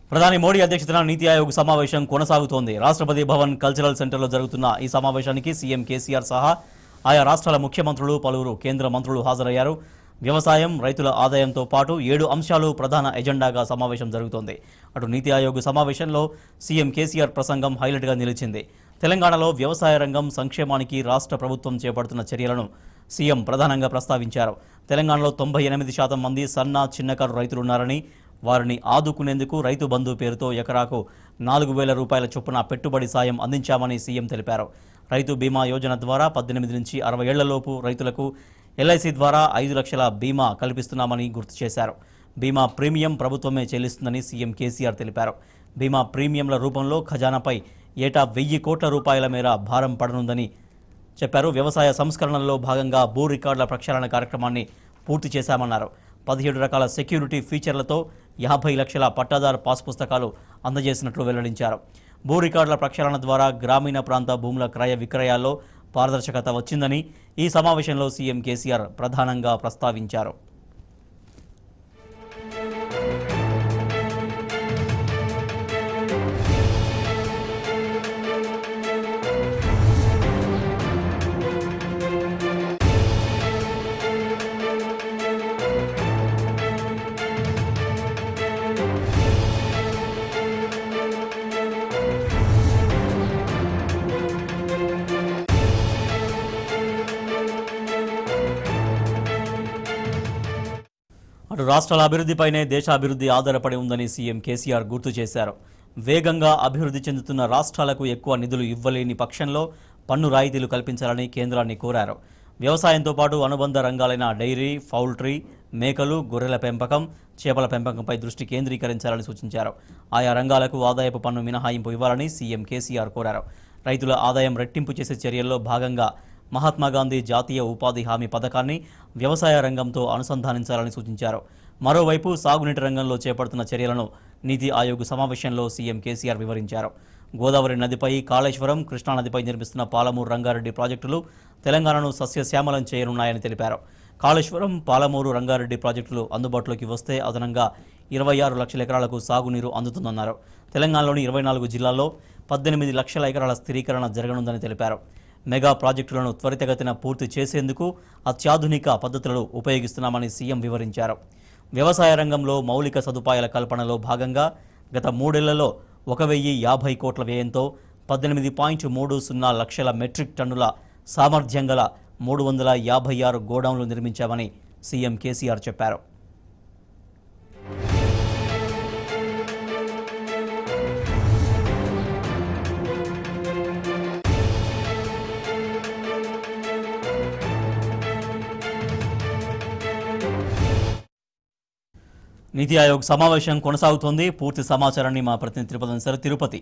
ప్రధాని మోడీ అధ్యక్షతన నీతి ఆయోగ్ సమావేశం కొనసాగుతోంది రాష్ట్రపతి భవన్ కల్చరల్ సెంటర్లో జరుగుతున్న ఈ సమావేశానికి సీఎం కేసీఆర్ సహా ఆయా రాష్ట్రాల ముఖ్యమంత్రులు పలువురు కేంద్ర మంత్రులు హాజరయ్యారు వ్యవసాయం రైతుల ఆదాయంతో పాటు ఏడు అంశాలు ప్రధాన ఎజెండాగా సమావేశం జరుగుతోంది అటు నీతి ఆయోగ్ సమావేశంలో సీఎం కేసీఆర్ ప్రసంగం హైలైట్గా నిలిచింది తెలంగాణలో వ్యవసాయ రంగం సంక్షేమానికి రాష్ట్ర ప్రభుత్వం చేపడుతున్న చర్యలను సీఎం ప్రధానంగా ప్రస్తావించారు తెలంగాణలో తొంభై ఎనిమిది శాతం మంది సన్న చిన్నకారు రైతులున్నారని వారిని ఆదుకునేందుకు రైతు బంధు పేరుతో ఎకరాకు నాలుగు వేల రూపాయల చొప్పున పెట్టుబడి సాయం అందించామని సీఎం తెలిపారు రైతు బీమా యోజన ద్వారా పద్దెనిమిది నుంచి అరవై ఏళ్లలోపు రైతులకు ఎల్ఐసి ద్వారా ఐదు లక్షల బీమా కల్పిస్తున్నామని గుర్తు చేశారు బీమా ప్రీమియం ప్రభుత్వమే చెల్లిస్తుందని సీఎం కేసీఆర్ తెలిపారు బీమా ప్రీమియంల రూపంలో ఖజానాపై ఏటా వెయ్యి కోట్ల రూపాయల మేర భారం పడనుందని చెప్పారు వ్యవసాయ సంస్కరణల్లో భాగంగా భూ రికార్డుల ప్రక్షాళన కార్యక్రమాన్ని పూర్తి చేశామన్నారు పదిహేడు రకాల సెక్యూరిటీ ఫీచర్లతో యాభై లక్షల పట్టాదారు పాస్ పుస్తకాలు అందజేసినట్లు వెల్లడించారు భూ రికార్డుల ప్రక్షాళన ద్వారా గ్రామీణ ప్రాంత భూముల క్రయ విక్రయాల్లో పారదర్శకత వచ్చిందని ఈ సమావేశంలో సీఎం కేసీఆర్ ప్రధానంగా ప్రస్తావించారు అటు రాష్ట్రాల అభివృద్ధిపైనే దేశాభివృద్ధి ఆధారపడి ఉందని సీఎం కేసీఆర్ గుర్తు చేశారు వేగంగా అభివృద్ధి చెందుతున్న రాష్ట్రాలకు ఎక్కువ నిధులు ఇవ్వలేని పక్షంలో పన్ను రాయితీలు కల్పించాలని కేంద్రాన్ని కోరారు వ్యవసాయంతో పాటు అనుబంధ రంగాలైన డైరీ పౌల్ట్రీ మేకలు గొర్రెల పెంపకం చేపల పెంపకంపై దృష్టి కేంద్రీకరించాలని సూచించారు ఆయా రంగాలకు ఆదాయపు పన్ను మినహాయింపు ఇవ్వాలని సీఎం కేసీఆర్ కోరారు రైతుల ఆదాయం రెట్టింపు చేసే చర్యల్లో భాగంగా మహాత్మా గాంధీ జాతీయ ఉపాధి హామీ పథకాన్ని వ్యవసాయ రంగంతో అనుసంధానించాలని సూచించారు మరోవైపు సాగునీటి రంగంలో చేపడుతున్న చర్యలను నీతి ఆయోగ్ సమావేశంలో సీఎం కేసీఆర్ వివరించారు గోదావరి నదిపై కాళేశ్వరం కృష్ణానదిపై నిర్మిస్తున్న పాలమూరు రంగారెడ్డి ప్రాజెక్టులు తెలంగాణను సస్యశ్యామలం చేయనున్నాయని తెలిపారు కాళేశ్వరం పాలమూరు రంగారెడ్డి ప్రాజెక్టులు అందుబాటులోకి వస్తే అదనంగా ఇరవై ఆరు లక్షల ఎకరాలకు సాగునీరు అందుతుందన్నారు తెలంగాణలోని ఇరవై నాలుగు జిల్లాల్లో పద్దెనిమిది లక్షల ఎకరాల స్థిరీకరణ జరగనుందని తెలిపారు మెగా ప్రాజెక్టులను త్వరితగతిన పూర్తి చేసేందుకు అత్యాధునిక పద్ధతులను ఉపయోగిస్తున్నామని సీఎం వివరించారు వ్యవసాయ రంగంలో మౌలిక సదుపాయాల కల్పనలో భాగంగా గత మూడేళ్లలో ఒక వెయ్యి యాభై కోట్ల వ్యయంతో పద్దెనిమిది పాయింట్ మూడు సున్నా లక్షల మెట్రిక్ టన్నుల సామర్థ్యం గల మూడు వందల యాభై ఆరు గోడౌన్లు నిర్మించామని సీఎం కేసీఆర్ చెప్పారు నీతి ఆయోగ్ సమావేశం కొనసాగుతోంది పూర్తి సమాచారాన్ని మా ప్రతినిధి Tirupati sir Tirupati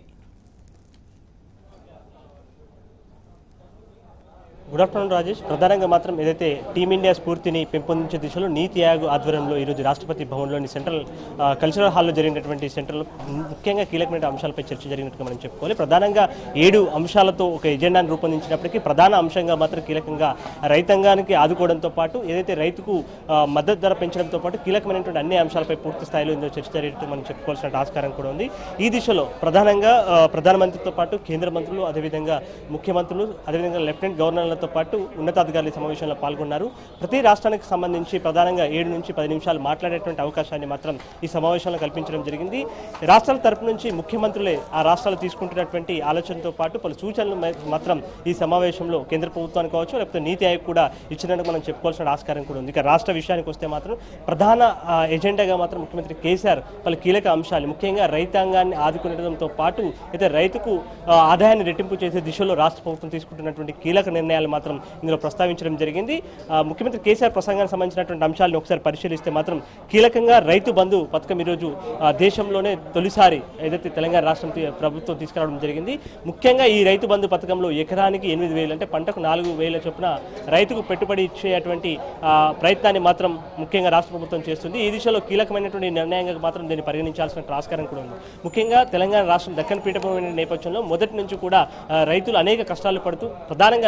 good afternoon Rajesh ప్రధానంగా మాత్రం ఏదైతే టీమిండియా స్ఫూర్తిని పెంపొందించే దిశలో నీతి ఆయోగ్ ఆధ్వర్యంలో ఈరోజు రాష్ట్రపతి భవన్లోని సెంట్రల్ ఆ, కల్చరల్ హాల్లో జరిగినటువంటి సెంట్రల్ ముఖ్యంగా కీలకమైన అంశాలపై చర్చ జరిగినట్టుగా మనం చెప్పుకోవాలి ప్రధానంగా ఏడు అంశాలతో ఒక ఎజెండాను రూపొందించినప్పటికీ ప్రధాన అంశంగా మాత్రం కీలకంగా రైతాంగానికి ఆదుకోవడంతో పాటు ఏదైతే రైతుకు ఆ, మద్దతు ధర పెంచడంతో పాటు కీలకమైనటువంటి అన్ని అంశాలపై పూర్తి స్థాయిలో ఇందులో చర్చ జరిగినట్టు మనం చెప్పుకోవాల్సిన ఆస్కారం కూడా ఉంది ఈ దిశలో ప్రధానంగా ఆ, ప్రధానమంత్రితో పాటు కేంద్ర మంత్రులు అదేవిధంగా ముఖ్యమంత్రులు అదేవిధంగా లెఫ్టినెంట్ గవర్నర్లతో పాటు ఉన్నతాధికారుల సమావేశంలో పాల్గొన్నారు ప్రతి రాష్ట్రానికి సంబంధించి ప్రధానంగా ఏడు నుంచి పది నిమిషాలు మాట్లాడేటువంటి అవకాశాన్ని మాత్రం ఈ సమావేశంలో కల్పించడం జరిగింది రాష్ట్రాల తరపు నుంచి ముఖ్యమంత్రులే ఆ రాష్ట్రాలు తీసుకుంటున్నటువంటి ఆలోచనతో పాటు పలు సూచనలు మ- మాత్రం ఈ సమావేశంలో కేంద్ర ప్రభుత్వానికి కావచ్చు లేకపోతే నీతి ఆయోగ్ కూడా ఇచ్చినట్టు మనం చెప్పుకోవాల్సిన ఆస్కారం కూడా ఉంది ఇక రాష్ట్ర విషయానికి వస్తే మాత్రం ప్రధాన ఆ, ఎజెండాగా మాత్రం ముఖ్యమంత్రి కేసీఆర్ పలు కీలక అంశాలు ముఖ్యంగా రైతాంగాన్ని ఆదుకునడంతో పాటు అయితే రైతుకు ఆ, ఆదాయాన్ని రెట్టింపు చేసే దిశలో రాష్ట్ర ప్రభుత్వం తీసుకుంటున్నటువంటి కీలక నిర్ణయాలు మాత్రం ఇందులో ప్రస్తావించడం జరిగింది ఆ, ముఖ్యమంత్రి కేసీఆర్ ప్రసంగానికి సంబంధించినటువంటి అంశాలను ఒకసారి పరిశీలిస్తే మాత్రం కీలకంగా రైతు బంధు పథకం ఈరోజు ఆ, దేశంలోనే తొలిసారి ఏదైతే తెలంగాణ రాష్ట్రం తీ- ప్రభుత్వం తీసుకురావడం జరిగింది ముఖ్యంగా ఈ రైతు బంధు పథకంలో ఎకరానికి ఎనిమిది వేలు అంటే పంటకు నాలుగు వేల చొప్పున రైతుకు పెట్టుబడి ఇచ్చేటువంటి ఆ, ప్రయత్నాన్ని మాత్రం ముఖ్యంగా రాష్ట్ర ప్రభుత్వం చేస్తుంది ఈ దిశలో కీలకమైనటువంటి నిర్ణయంగా మాత్రం దీన్ని పరిగణించాల్సిన ఆస్కారం కూడా ఉంది ముఖ్యంగా తెలంగాణ రాష్ట్రం దక్కన్ పీఠభూమి నేపథ్యంలో మొదటి నుంచి కూడా ఆ, రైతులు అనేక కష్టాలు పడుతూ ప్రధానంగా నీరు కూడా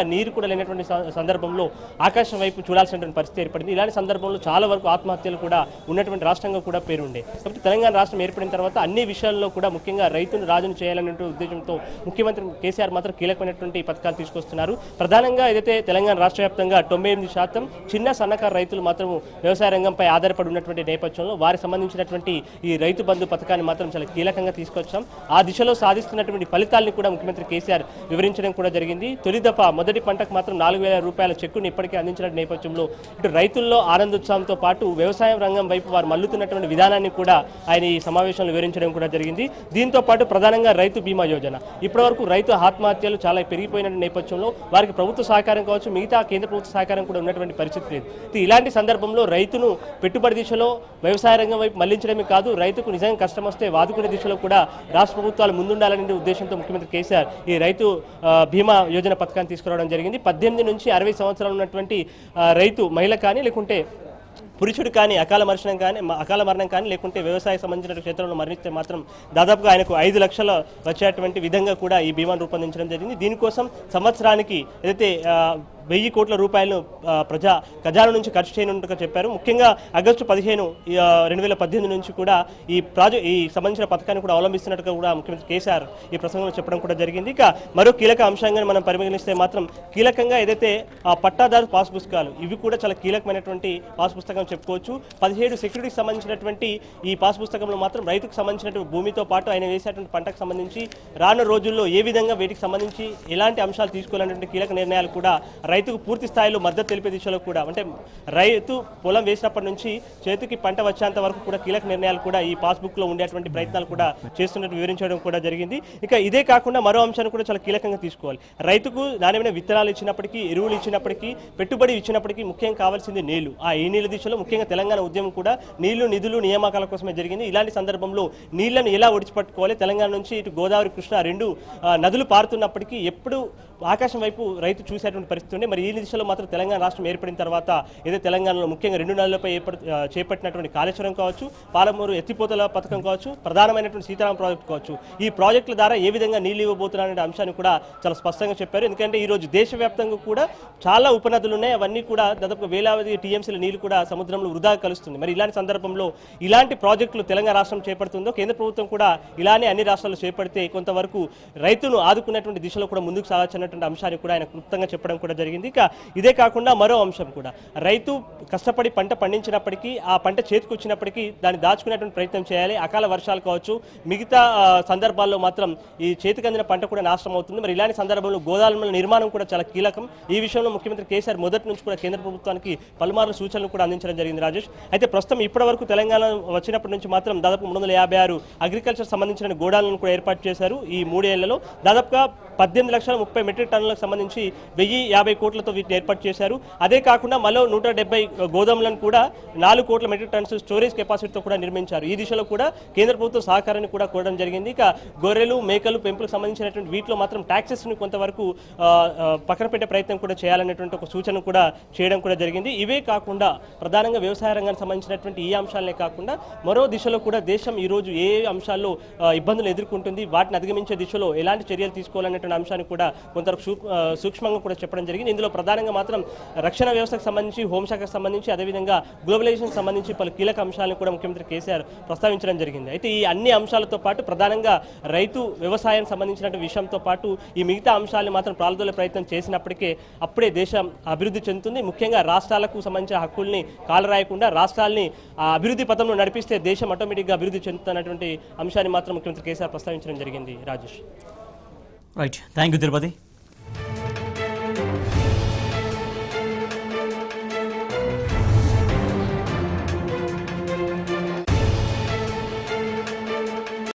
చూడలేనటువంటి స- సందర్భంలో ఆకాశం వైపు చూడాల్సినటువంటి పరిస్థితి ఏర్పడింది ఇలాంటి సందర్భంలో చాలా వరకు ఆత్మహత్యలు కూడా ఉన్నటువంటి రాష్ట్రంగా కూడా పేరుండే కాబట్టి తెలంగాణ రాష్ట్రం ఏర్పడిన తర్వాత అన్ని విషయాల్లో కూడా ముఖ్యంగా రైతును రాజును చేయాలనేటువంటి ఉద్దేశంతో ముఖ్యమంత్రి కేసీఆర్ మాత్రం కీలకమైనటువంటి పథకాలు తీసుకొస్తున్నారు ప్రధానంగా ఏదైతే తెలంగాణ రాష్ట్ర వ్యాప్తంగా తొంభై ఎనిమిది శాతం చిన్న సన్నకారు రైతులు మాత్రం వ్యవసాయ రంగంపై ఆధారపడి ఉన్నటువంటి నేపథ్యంలో వారికి సంబంధించినటువంటి ఈ రైతు బంధు పథకాన్ని మాత్రం చాలా కీలకంగా తీసుకొచ్చాం ఆ దిశలో సాధిస్తున్నటువంటి ఫలితాల్ని కూడా ముఖ్యమంత్రి కేసీఆర్ వివరించడం కూడా జరిగింది తొలి దఫా మొదటి పంటకు మాత్రం నాలుగు వేల రూపాయల చెక్కుని ఇప్పటికే అందించిన నేపథ్యంలో ఇటు రైతుల్లో ఆనందోత్సాహంతో పాటు వ్యవసాయం రంగం వైపు వారు మల్లుతున్నటువంటి విధానాన్ని కూడా ఆయన ఈ సమావేశంలో వివరించడం కూడా జరిగింది దీంతో పాటు ప్రధానంగా రైతు బీమా యోజన ఇప్పటివరకు రైతు ఆత్మహత్యలు చాలా పెరిగిపోయిన నేపథ్యంలో వారికి ప్రభుత్వ సహకారం కావచ్చు మిగతా కేంద్ర ప్రభుత్వ సహకారం కూడా ఉన్నటువంటి పరిస్థితి లేదు అయితే ఇలాంటి సందర్భంలో రైతును పెట్టుబడి దిశలో వ్యవసాయ రంగం వైపు మళ్లించడమే కాదు రైతుకు నిజంగా కష్టం వస్తే వాదుకునే దిశలో కూడా రాష్ట్ర ప్రభుత్వాలు ముందుండాలనే ఉద్దేశంతో ముఖ్యమంత్రి కేసీఆర్ ఈ రైతు ఆ, బీమా యోజన పథకాన్ని తీసుకురావడం జరిగింది పద్దెనిమిది నుంచి అరవై సంవత్సరాలు ఉన్నటువంటి ఆ, రైతు మహిళ కానీ లేకుంటే పురుషుడు కానీ అకాల మరణం కానీ మ- అకాల మరణం కానీ లేకుంటే వ్యవసాయ సంబంధించిన క్షేత్రంలో మరణిస్తే మాత్రం దాదాపుగా ఆయనకు ఐదు లక్షల వచ్చేటువంటి విధంగా కూడా ఈ బీమాను రూపొందించడం జరిగింది దీనికోసం సంవత్సరానికి ఏదైతే ఆ, వెయ్యి కోట్ల రూపాయలను ఆ, ప్రజా ఖజానా నుంచి ఖర్చు చేయనున్నట్టుగా చెప్పారు ముఖ్యంగా ఆగస్టు పదిహేను రెండు వేల పద్దెనిమిది నుంచి కూడా ఈ ప్రాజెక్ట్ ఈ సంబంధించిన పథకాన్ని కూడా అవలంబిస్తున్నట్టుగా కూడా ముఖ్యమంత్రి కేసీఆర్ ఈ ప్రసంగంలో చెప్పడం కూడా జరిగింది ఇక మరో కీలక అంశంగా మనం పరిగణిస్తే మాత్రం కీలకంగా ఏదైతే ఆ పట్టాదారు పాస్ పుస్తకాలు ఇవి కూడా చాలా కీలకమైనటువంటి పాస్ పుస్తకం చెప్పుకోవచ్చు పదిహేడు సెక్యూరిటీకి సంబంధించినటువంటి ఈ పాస్ పుస్తకంలో మాత్రం రైతుకు సంబంధించినటువంటి భూమితో పాటు ఆయన వేసేటువంటి పంటకు సంబంధించి రానున్న రోజుల్లో ఏ విధంగా వీటికి సంబంధించి ఎలాంటి అంశాలు తీసుకోవాలనేటువంటి కీలక నిర్ణయాలు కూడా రైతుకు పూర్తి స్థాయిలో మద్దతు తెలిపే దిశలో కూడా అంటే రైతు పొలం వేసినప్పటి నుంచి చేతికి పంట వచ్చేంత వరకు కూడా కీలక నిర్ణయాలు కూడా ఈ పాస్బుక్ లో ఉండేటువంటి ప్రయత్నాలు కూడా చేస్తున్నట్టు వివరించడం కూడా జరిగింది ఇక ఇదే కాకుండా మరో అంశాన్ని కూడా చాలా కీలకంగా తీసుకోవాలి రైతుకు నాణ్యమైన విత్తనాలు ఇచ్చినప్పటికీ ఎరువులు ఇచ్చినప్పటికీ పెట్టుబడి ఇచ్చినప్పటికీ ముఖ్యంగా కావాల్సింది నీళ్లు ఆ ఈ నీళ్ళ దిశలో ముఖ్యంగా తెలంగాణ ఉద్యమం కూడా నీళ్లు నిధులు నియామకాల కోసమే జరిగింది ఇలాంటి సందర్భంలో నీళ్లను ఎలా ఒడిచిపట్టుకోవాలి తెలంగాణ నుంచి ఇటు గోదావరి కృష్ణ రెండు ఆ, నదులు పారుతున్నప్పటికీ ఎప్పుడు ఆకాశం వైపు రైతు చూసేటువంటి పరిస్థితి ఉండే మరి ఈ దిశలో మాత్రం తెలంగాణ రాష్ట్రం ఏర్పడిన తర్వాత ఏదో తెలంగాణలో ముఖ్యంగా రెండు నదులపై ఏర్పడి ఆ, చేపట్టినటువంటి కాళేశ్వరం కావచ్చు పాలమూరు ఎత్తిపోతల పథకం కావచ్చు ప్రధానమైనటువంటి సీతారాం ప్రాజెక్ట్ కావచ్చు ఈ ప్రాజెక్టుల ద్వారా ఏ విధంగా నీళ్లు ఇవ్వబోతున్నారనే అంశాన్ని కూడా చాలా స్పష్టంగా చెప్పారు ఎందుకంటే ఈ రోజు దేశవ్యాప్తంగా కూడా చాలా ఉపనదులు ఉన్నాయి అవన్నీ కూడా దాదాపు వేలాది టీఎంసీల నీళ్లు కూడా సముద్రంలో వృధా కలుస్తుంది మరి ఇలాంటి సందర్భంలో ఇలాంటి ప్రాజెక్టులు తెలంగాణ రాష్ట్రం చేపడుతుందో కేంద్ర ప్రభుత్వం కూడా ఇలానే అన్ని రాష్ట్రాలు చేపడితే కొంతవరకు రైతును ఆదుకునేటువంటి దిశలో కూడా ముందుకు సాగొచ్చన్నటువంటి అంశాన్ని కూడా ఆయన క్లుప్తంగా చెప్పడం కూడా జరిగింది ఇక ఇదే కాకుండా మరో అంశం కూడా రైతు కష్టపడి పంట పండించినప్పటికీ ఆ పంట చేతికి వచ్చినప్పటికీ దాన్ని దాచుకునేటువంటి ప్రయత్నం చేయాలి అకాల వర్షాలు కావచ్చు మిగతా ఆ, సందర్భాల్లో మాత్రం ఈ చేతికి అందిన పంట కూడా నాశనం అవుతుంది మరి ఇలాంటి సందర్భంలో గోదాముల నిర్మాణం కూడా చాలా కీలకం ఈ విషయంలో ముఖ్యమంత్రి కేసీఆర్ మొదటి నుంచి కూడా కేంద్ర ప్రభుత్వానికి పలుమార్లు సూచనలు కూడా అందించడం జరిగింది రాజేష్ అయితే ప్రస్తుతం ఇప్పటి వరకు తెలంగాణ వచ్చినప్పటి నుంచి మాత్రం దాదాపు మూడు వందల యాభై ఆరు అగ్రికల్చర్ సంబంధించిన గోడాలను కూడా ఏర్పాటు చేశారు ఈ మూడేళ్లలో దాదాపుగా పద్దెనిమిది లక్షల ముప్పై మెట్రిక్ టన్నులకు సంబంధించి వెయ్యి యాభై కోట్లతో వీటిని ఏర్పాటు చేశారు అదే కాకుండా మరో నూట డెబ్బై గోదాములను కూడా నాలుగు కోట్ల మెట్రిక్ టన్స్ స్టోరేజ్ కెపాసిటీతో కూడా నిర్మించారు ఈ దిశలో కూడా కేంద్ర ప్రభుత్వ సహకారాన్ని కూడా కోరడం జరిగింది ఇక గొర్రెలు మేకలు పెంపులకు సంబంధించినటువంటి వీటిలో మాత్రం taxes ని కొంతవరకు ఆ, ఆ, పక్కన పెట్టే ప్రయత్నం కూడా చేయాలనేటువంటి ఒక సూచన కూడా చేయడం కూడా జరిగింది ఇవే కాకుండా ప్రధానంగా వ్యవసాయ రంగానికి సంబంధించినటువంటి ఈ అంశాలనే కాకుండా మరో దిశలో కూడా దేశం ఈ రోజు ఏ ఏ అంశాల్లో ఆ, ఇబ్బందులు ఎదుర్కొంటుంది వాటిని అధిగమించే దిశలో ఎలాంటి చర్యలు తీసుకోవాలనేటువంటి అంశాన్ని కూడా కొంతవరకు సూ- ఆ, సూక్ష్మంగా కూడా చెప్పడం జరిగింది ఇందులో ప్రధానంగా మాత్రం రక్షణ వ్యవస్థకు సంబంధించి హోంశాఖకు సంబంధించి అదేవిధంగా గ్లోబలైజేషన్ సంబంధించి పలు కీలక అంశాలను కూడా ముఖ్యమంత్రి కేసీఆర్ ప్రస్తావించడం జరిగింది అయితే ఈ అన్ని అంశాలతో పాటు ప్రధానంగా రైతు వ్యవసాయానికి సంబంధించిన విషయంతో పాటు ఈ మిగతా అంశాలను మాత్రం ప్రాలదోలే ప్రయత్నం చేసినప్పటికే అప్పుడే దేశం అభివృద్ధి చెందుతుంది ముఖ్యంగా రాష్ట్రాలకు సంబంధించిన హక్కుల్ని కాలరాయకుండా రాష్ట్రాల్ని ఆ అభివృద్ధి పథంలో నడిపిస్తే దేశం ఆటోమేటిక్గా అభివృద్ధి చెందుతున్నటువంటి అంశాన్ని మాత్రం ముఖ్యమంత్రి కేసీఆర్ ప్రస్తావించడం జరిగింది Rajesh right thank you Tirupati